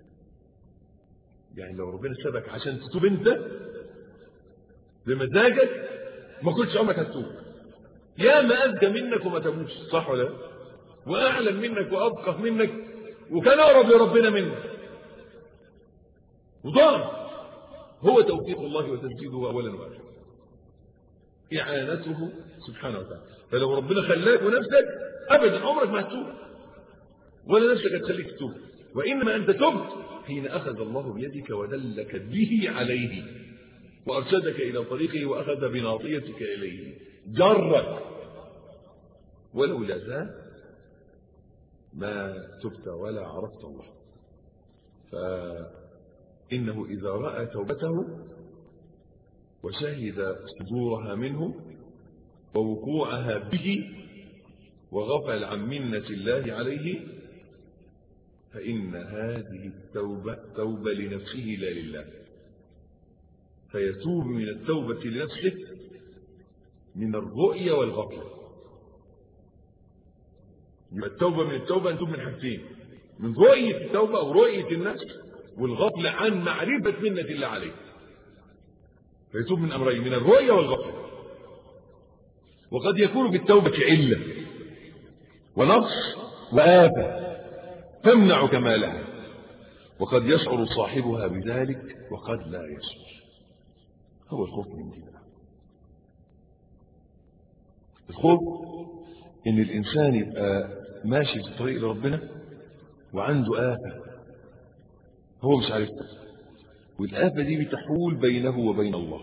يعني لو ربنا سابك عشان تتوب انت بمزاجك ما كنتش عمرك هتتوب يا ما أذكى منك وما تموتش صح ولا وأعلم منك وأبقى منك وكان أقرب لربنا منك وضار هو توفيق الله وتسديده أولا وآخرا إعانته سبحانه وتعالى فلو ربنا خلاك ونفسك أبدا عمرك ما هتتوب ولا نفسك هتخليك تتوب وإنما أنت تبت حين أخذ الله بيدك ودلك به عليه وأرشدك إلى طريقه وأخذ بناطيتك إليه جرك ولولا ذا ما تبت ولا عرفت الله فإنه إذا رأى توبته وشهد صدورها منه ووقوعها به وغفل عن منة الله عليه فإن هذه التوبة توبة لنفسه لا لله فيتوب من التوبة لنفسه من الرؤية والغفلة يبقى التوبة من التوبة أن تتوب من حاجتين من رؤية التوبة أو رؤية النفس والغفلة عن معرفة منة الله عليه فيتوب من أمرين من الرؤية والغفلة وقد يكون بالتوبة علة ونقص وآفة تمنع كمالها وقد يشعر صاحبها بذلك وقد لا يشعر هو الخوف من دي الخوف ان الانسان يبقى ماشي في الطريق لربنا وعنده آفة هو مش عارفها والآفة دي بتحول بينه وبين الله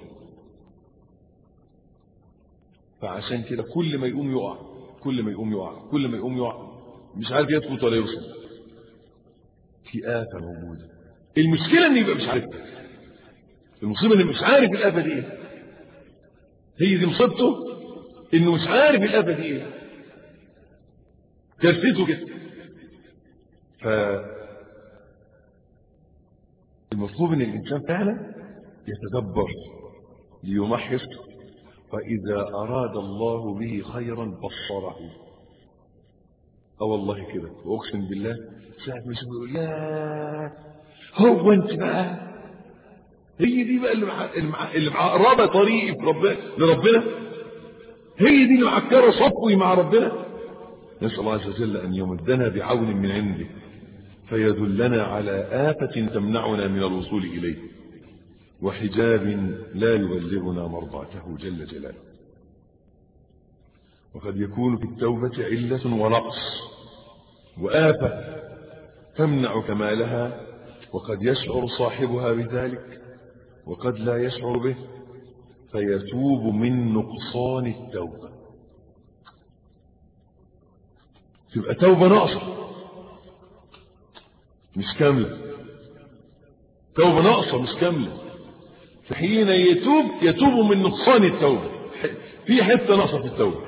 فعشان كده كل ما يقوم يقع كل ما يقوم يقع كل ما يقوم يقع مش عارف يثبت ولا يوصل في آفة موجودة المشكلة ان يبقى مش عارفها المصيبة انه مش عارف الآفة دي ايه هي دي مصيبته انه مش عارف الآفة دي ايه كارثته كده ف المطلوب ان الانسان فعلا يتدبر ليمحص فاذا اراد الله به خيرا بصره اه والله كده واقسم بالله ساعه ما يشوف يقول يا هو انت بقى هي دي بقى اللي مع... اللي معقربه طريقي ربنا لربنا هي دي اللي معكره صفوي مع ربنا نسال الله عز وجل ان يمدنا بعون من عنده فيدلنا على آفة تمنعنا من الوصول إليه وحجاب لا يبلغنا مرضاته جل جلاله وقد يكون في التوبة علة ونقص وآفة تمنع كمالها وقد يشعر صاحبها بذلك وقد لا يشعر به فيتوب من نقصان التوبة تبقى توبة ناقصة مش كاملة توبة ناقصة مش كاملة فحين يتوب يتوب من نقصان التوبة في حتة ناقصة في التوبة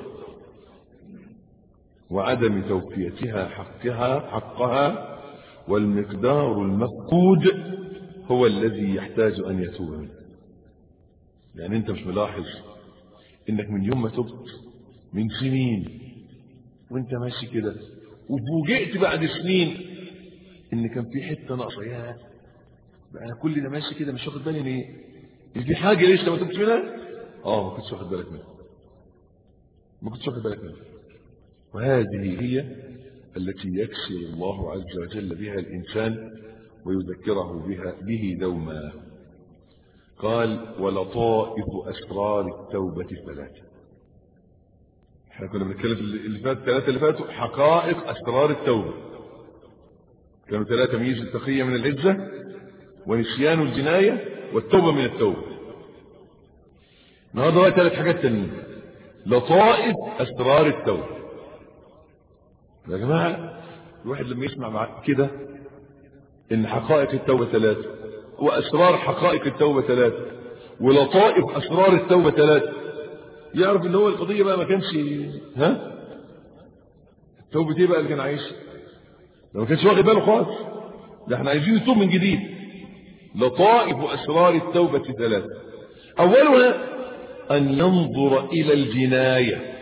وعدم توفيتها حقها حقها والمقدار المفقود هو الذي يحتاج أن يتوب منه يعني أنت مش ملاحظ إنك من يوم ما تبت من سنين وانت ماشي كده وفوجئت بعد سنين ان كان في حته ناقصه يا بقى انا كل ده ماشي كده مش واخد بالي ان ايه إن في حاجه لسه ما تبتش منها اه ما كنتش واخد بالك منها ما كنتش واخد بالك منها وهذه هي التي يكسر الله عز وجل بها الانسان ويذكره بها به دوما قال ولطائف اسرار التوبه ثلاثه احنا كنا بنتكلم في اللي فات الثلاثه اللي فاتوا حقائق اسرار التوبه كانوا ثلاثه تمييز التقيه من العزه ونسيان الجنايه والتوبه من التوبه النهارده بقى ثلاث حاجات تانيين لطائف اسرار التوبه يا جماعه الواحد لما يسمع مع كده ان حقائق التوبه ثلاثه واسرار حقائق التوبه ثلاثه ولطائف اسرار التوبه ثلاثه يعرف ان هو القضيه بقى ما كانش ها التوبه ايه بقى اللي كان عايشها ده ما كانش واخد باله خالص ده احنا عايزين نتوب من جديد لطائف اسرار التوبه ثلاثه اولها ان ينظر الى الجنايه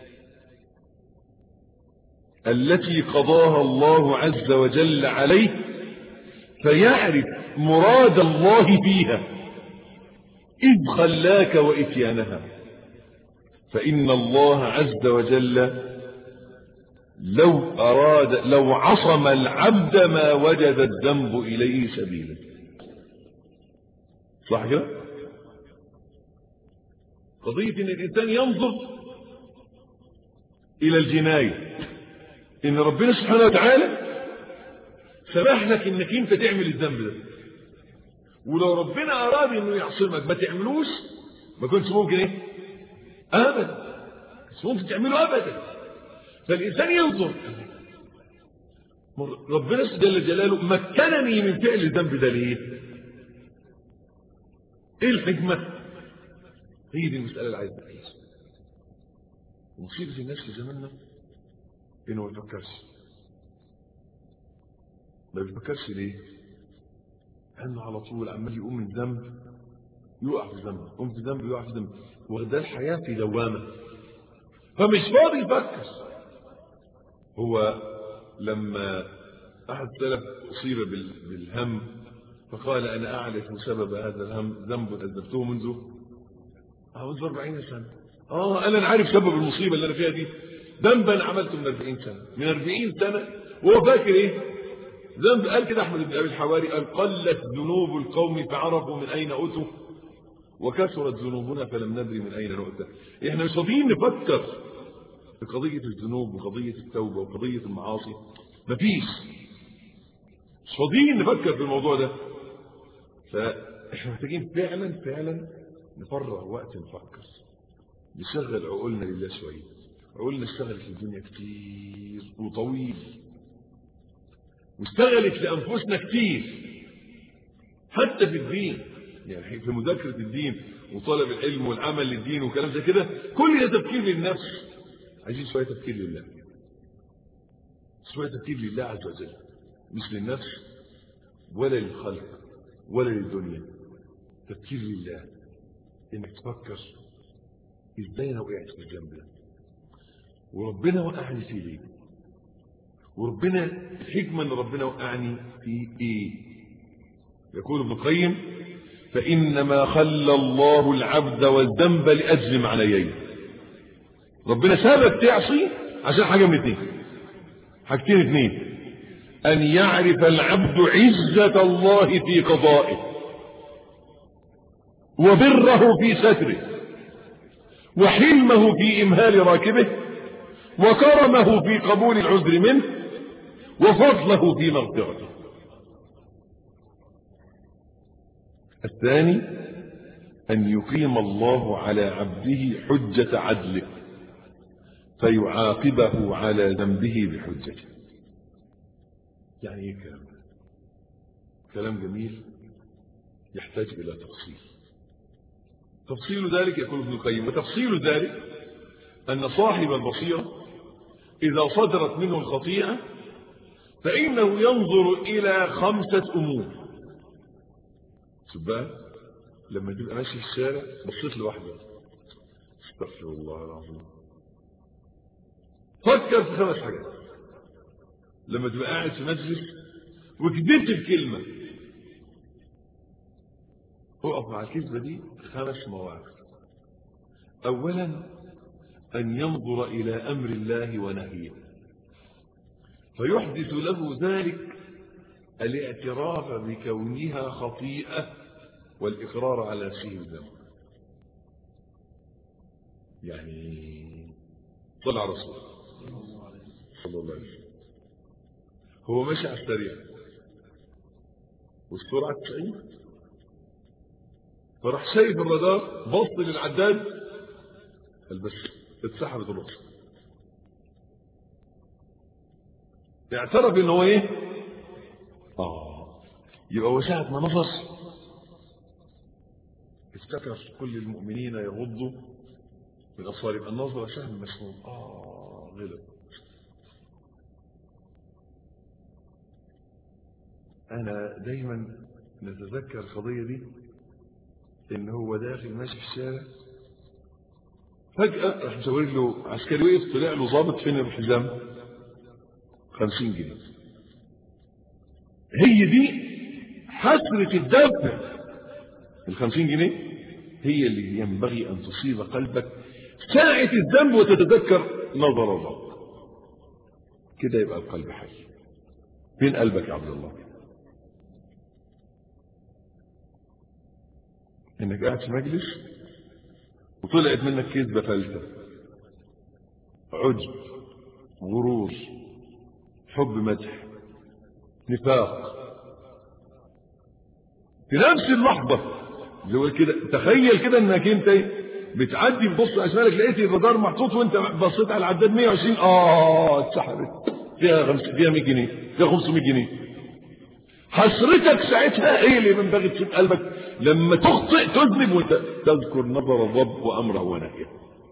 التي قضاها الله عز وجل عليه فيعرف مراد الله فيها إذ خلاك وإتيانها فإن الله عز وجل لو أراد لو عصم العبد ما وجد الذنب إليه سبيلا صح كده قضية إن الإنسان ينظر إلى الجناية إن ربنا سبحانه وتعالى سمح لك إنك أنت تعمل الذنب ده ولو ربنا أراد إنه يعصمك ما تعملوش ما كنتش ممكن إيه أبدا مش ممكن تعمله أبدا فالإنسان ينظر ربنا جل جلاله مكنني من فعل الذنب ده ليه ايه الحكمة هي دي المسألة اللي عايز نعيش مصيبة الناس في زماننا انه ما يفكرش ما بيفكرش ليه لانه على طول عمال يقوم من ذنب يقع في ذنب يقوم في ذنب يقع في ذنب واخداه الحياة في دوامة فمش فاضي يفكر هو لما أحد السلف أصيب بالهم فقال أنا أعرف سبب هذا الهم ذنب أذنبته منذ منذ 40 سنة آه أنا عارف سبب المصيبة اللي أنا فيها دي ذنبا عملته من 40 سنة من 40 سنة وهو فاكر إيه ذنب قال كده أحمد بن أبي الحواري قال قلت ذنوب القوم فعرفوا من أين أتوا وكثرت ذنوبنا فلم ندري من أين نؤتى إحنا مش فاضيين نفكر في قضية الذنوب وقضية التوبة وقضية المعاصي مفيش مش فاضيين نفكر في الموضوع ده فاحنا محتاجين فعلا فعلا نفرغ وقت نفكر نشغل عقولنا لله شوية عقولنا اشتغلت في الدنيا كتير وطويل واشتغلت لأنفسنا كتير حتى في الدين يعني في مذاكرة الدين وطلب العلم والعمل للدين وكلام زي كده كل ده تفكير للنفس عايزين شوية تفكير لله شوية تفكير لله عز وجل مش للنفس ولا للخلق ولا للدنيا تفكير لله انك تفكر ازاي انا وقعت في الجنب ده وربنا وقعني فيه ليه وربنا الحكمة ان ربنا وقعني في ايه يقول ابن القيم فانما خلى الله العبد والذنب لاجل معنيين ربنا سابك تعصي عشان حاجة من اتنين حاجتين اتنين أن يعرف العبد عزة الله في قضائه وبره في ستره وحلمه في إمهال راكبه وكرمه في قبول العذر منه وفضله في مغفرته الثاني أن يقيم الله على عبده حجة عدله فيعاقبه على ذنبه بحجته يعني ايه الكلام ده كلام جميل يحتاج الى تفصيل تفصيل ذلك يقول ابن القيم وتفصيل ذلك ان صاحب البصيره اذا صدرت منه الخطيئه فانه ينظر الى خمسه امور شوف بقى لما تبقى ماشي في الشارع بصيت لوحدك استغفر الله العظيم فكر في خمس حاجات لما تبقى قاعد في مجلس وكذبت بكلمة اقف مع الكذبة دي خمس مواقف أولا أن ينظر إلى أمر الله ونهيه فيحدث له ذلك الاعتراف بكونها خطيئة والإقرار على نفسه الذنب يعني طلع رسول صلى الله عليه وسلم هو ماشي على السريع والسرعة 90 فراح شايف الرادار بص للعداد قال بس اتسحبت الرخصة اعترف ان هو ايه اه يبقى هو ساعة ما نظر افتكر كل المؤمنين يغضوا من أبصار يبقى النظرة سهم مسموم اه غلط انا دايما نتذكر القضية دي ان هو داخل ماشي في الشارع فجأة راح مشاور له عسكري وقف طلع له ظابط فين الحزام 50 جنيه هي دي حسرة الدفع ال 50 جنيه هي اللي ينبغي أن تصيب قلبك ساعة الذنب وتتذكر نظر الله كده يبقى القلب حي فين قلبك يا عبد الله انك قاعد في مجلس وطلعت منك كذبة ثالثة عجب غرور حب مدح نفاق في نفس اللحظة اللي هو كده تخيل كده انك انت بتعدي بتبص اشمالك لقيت الرادار محطوط وانت بصيت على العداد 120 اه اتسحبت فيها خمس فيها 100 جنيه فيها 500 جنيه حسرتك ساعتها ايه اللي ينبغي تسيب قلبك لما تخطئ تذنب وانت تذكر نظر الرب وامره ونهيه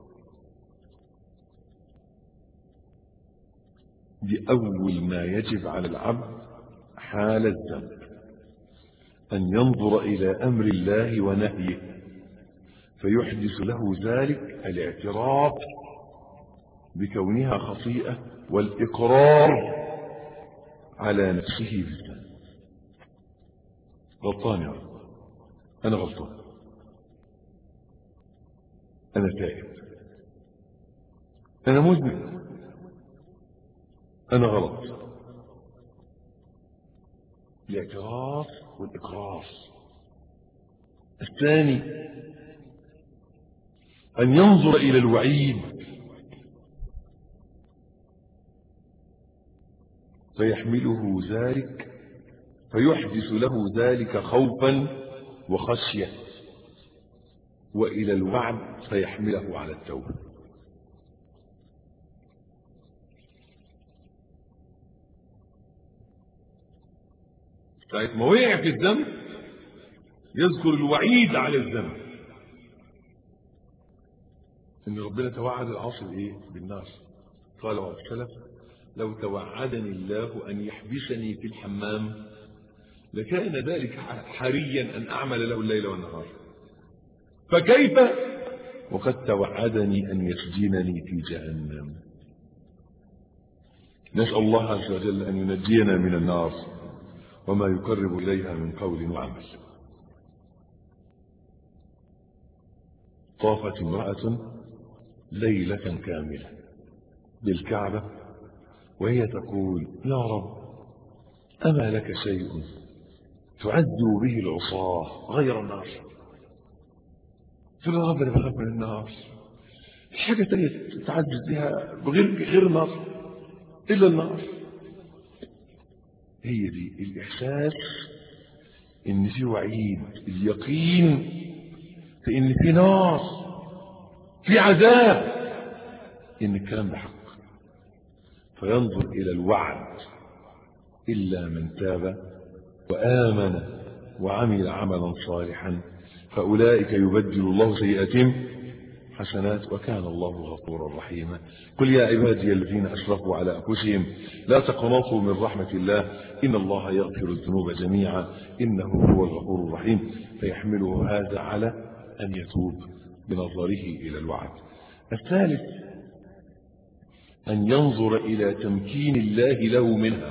دي اول ما يجب على العبد حال الذنب ان ينظر الى امر الله ونهيه فيحدث له ذلك الاعتراف بكونها خطيئه والاقرار على نفسه بالذنب غلطان يا رب أنا غلطان أنا تائب أنا مذنب أنا غلط الاعتراف والإقرار الثاني أن ينظر إلى الوعيد فيحمله ذلك فيحدث له ذلك خوفا وخشية وإلى الوعد فيحمله على التوبة ساعة ما وقع في الذنب يذكر الوعيد على الذنب ان ربنا توعد العاصي بايه بالنار قال بعض السلف لو توعدني الله ان يحبسني في الحمام لكان ذلك حريا أن أعمل له الليل والنهار فكيف وقد توعدني أن يسجنني في جهنم نسأل الله عز وجل أن ينجينا من النار وما يقرب إليها من قول وعمل طافت امرأة ليلة كاملة بالكعبة وهي تقول يا رب أما لك شيء تعذب به العصاة غير النار تقول يا رب انا بخاف من النار حاجة تانية تتعذب بها بغير غير النار إلا النار هي دي الإحساس إن في وعيد اليقين في إن في نار في عذاب إن الكلام ده حق فينظر إلى الوعد إلا من تاب وآمن وعمل عملا صالحا فأولئك يبدل الله سيئاتهم حسنات وكان الله غفورا رحيما قل يا عبادي الذين أسرفوا على أنفسهم لا تقنطوا من رحمة الله إن الله يغفر الذنوب جميعا إنه هو الغفور الرحيم فيحمله هذا على أن يتوب بنظره إلى الوعد الثالث أن ينظر إلى تمكين الله له منها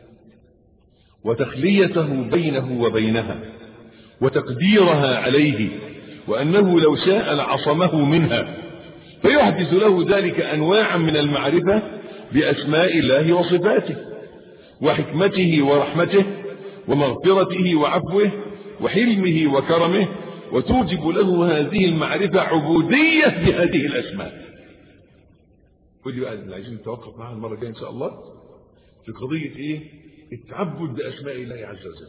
وتخليته بينه وبينها وتقديرها عليه وأنه لو شاء لعصمه منها فيحدث له ذلك أنواعا من المعرفة بأسماء الله وصفاته وحكمته ورحمته ومغفرته وعفوه وحلمه وكرمه وتوجب له هذه المعرفة عبودية بهذه الأسماء ودي بقى اللي عايزين نتوقف معها المرة الجاية إن شاء الله في قضية إيه التعبد بأسماء الله عز وجل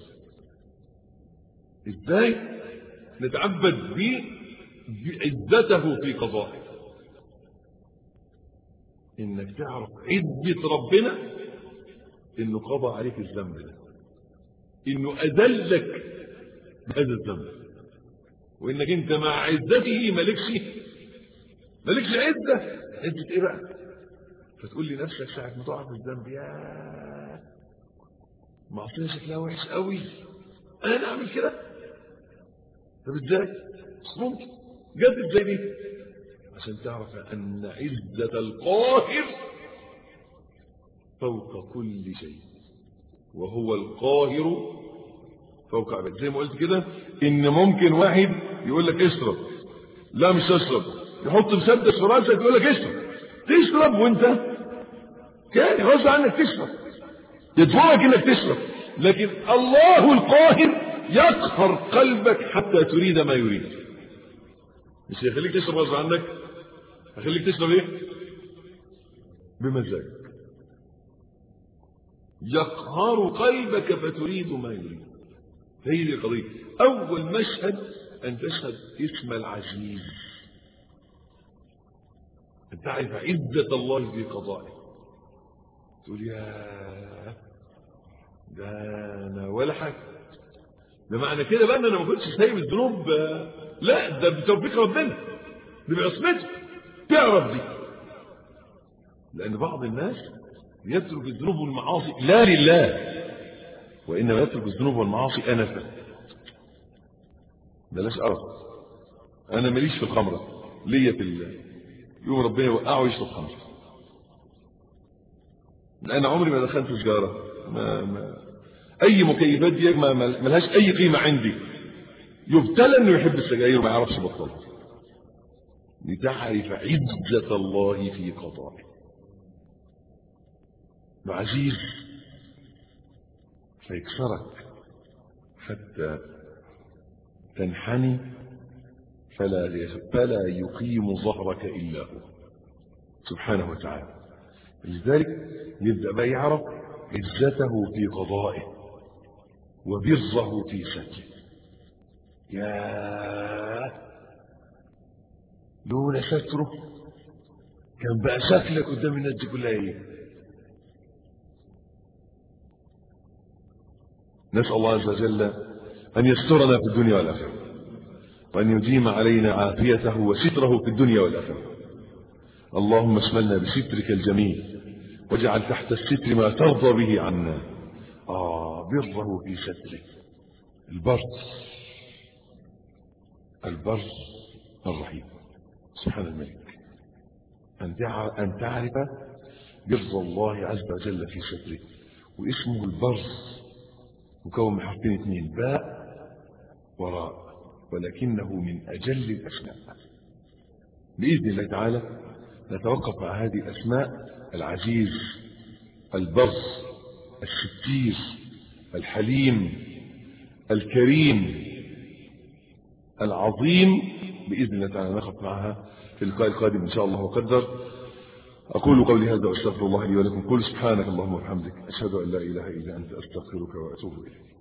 إزاي نتعبد به بعزته في قضائه إنك تعرف عزة ربنا إنه قضى عليك الذنب ده إنه أذلك بهذا الذنب وإنك أنت مع عزته مالكش مالكش عزة عزة إيه بقى فتقول لنفسك ساعة ما تقع في الذنب يا معصية شكلها وحش قوي أنا أعمل كده طب إزاي مش ممكن جد إزاي دي عشان تعرف أن عزة القاهر فوق كل شيء وهو القاهر فوق عباد زي ما قلت كده ان ممكن واحد يقول لك اشرب لا مش اشرب يحط مسدس في راسك يقول لك اشرب تشرب وانت كان غصب عنك تشرب يدفعك انك تشرب لكن الله القاهر يقهر قلبك حتى تريد ما يريد مش هيخليك تشرب غصب عنك هيخليك تشرب ايه بمزاجك يقهر قلبك فتريد ما يريد هي دي القضية أول مشهد أن تشهد اسم العزيز أن تعرف عزة الله في قضائه تقول يا ده أنا ولا حاجة ده معنى كده بقى أن أنا ما كنتش سايب الذنوب لا ده بتوفيق ربنا ده بعصمته تعرف دي لأن بعض الناس يترك الذنوب والمعاصي لا لله وإنما يترك الذنوب والمعاصي أنفا بلاش أرض أنا ماليش في الخمرة ليا في الله يوم ربنا يوقعه يشرب خمرة أنا عمري ما دخلت سجارة ما ما أي مكيفات دي ما ملهاش أي قيمة عندي يبتلى إنه يحب السجاير وما يعرفش بطلها لتعرف عزة الله في قضائه عزيز فيكسرك حتى تنحني فلا فلا يقيم ظهرك الا هو سبحانه وتعالى لذلك يبدا بقى يعرف عزته في قضائه وبره في ستره يا لولا ستره كان بقى شكلك قدام الناس دي كلها ايه نسأل الله عز وجل أن يسترنا في الدنيا والآخرة وأن يديم علينا عافيته وستره في الدنيا والآخرة اللهم اشملنا بسترك الجميل واجعل تحت الستر ما ترضى به عنا آه بره في ستره البر البر الرحيم سبحان الملك أن أن تعرف بر الله عز وجل في ستره واسمه البر مكون من حرفين اثنين باء وراء ولكنه من أجل الأسماء بإذن الله تعالى نتوقف مع هذه الأسماء العزيز البر الستير الحليم الكريم العظيم بإذن الله تعالى نقف معها في اللقاء القادم إن شاء الله وقدر أقول قولي هذا وأستغفر الله لي ولكم قل سبحانك اللهم وبحمدك أشهد أن لا إله إلا أنت أستغفرك وأتوب إليك